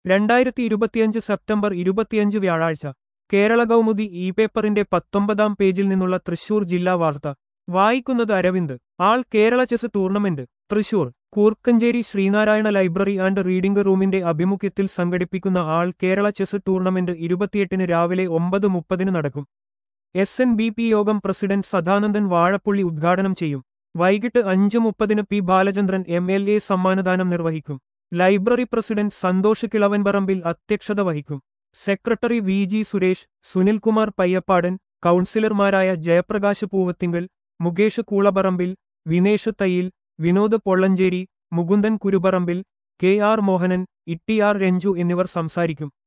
രണ്ടായിരത്തി ഇരുപത്തിയഞ്ച് സെപ്റ്റംബർ ഇരുപത്തിയഞ്ച് വ്യാഴാഴ്ച കേരള കൗമുദി ഇ പേപ്പറിന്റെ പത്തൊമ്പതാം പേജിൽ നിന്നുള്ള തൃശൂർ ജില്ലാ വാർത്ത വായിക്കുന്നത് Aravind all Kerala chess tournament Thrissur Koorkenchery Sreenarayana library and reading റൂമിന്റെ ആഭിമുഖ്യത്തിൽ സംഘടിപ്പിക്കുന്ന ആൾ കേരള ചെസ് ടൂർണമെന്റ് ഇരുപത്തിയെട്ടിന് രാവിലെ ഒമ്പത് മുപ്പതിന് നടക്കും എസ് എൻ ബി പി യോഗം പ്രസിഡന്റ് സദാനന്ദൻ വാഴപ്പുള്ളി ഉദ്ഘാടനം ചെയ്യും വൈകിട്ട് അഞ്ച് മുപ്പതിന് P Balachandran M L A സമ്മാനദാനം നിർവഹിക്കും ലൈബ്രറി പ്രസിഡന്റ് സന്തോഷ് കിളവൻപറമ്പിൽ അധ്യക്ഷത വഹിക്കും secretary V G Suresh Sunilkumar Payyappadan കൗൺസിലർമാരായ Jayaprakash Poovathingal Mukesh Koolaparambil Vinesh Thayyil Vinod Pollancherry Mukundan Kuruparambil K R Mohanan Itty R Renju എന്നിവർ സംസാരിക്കും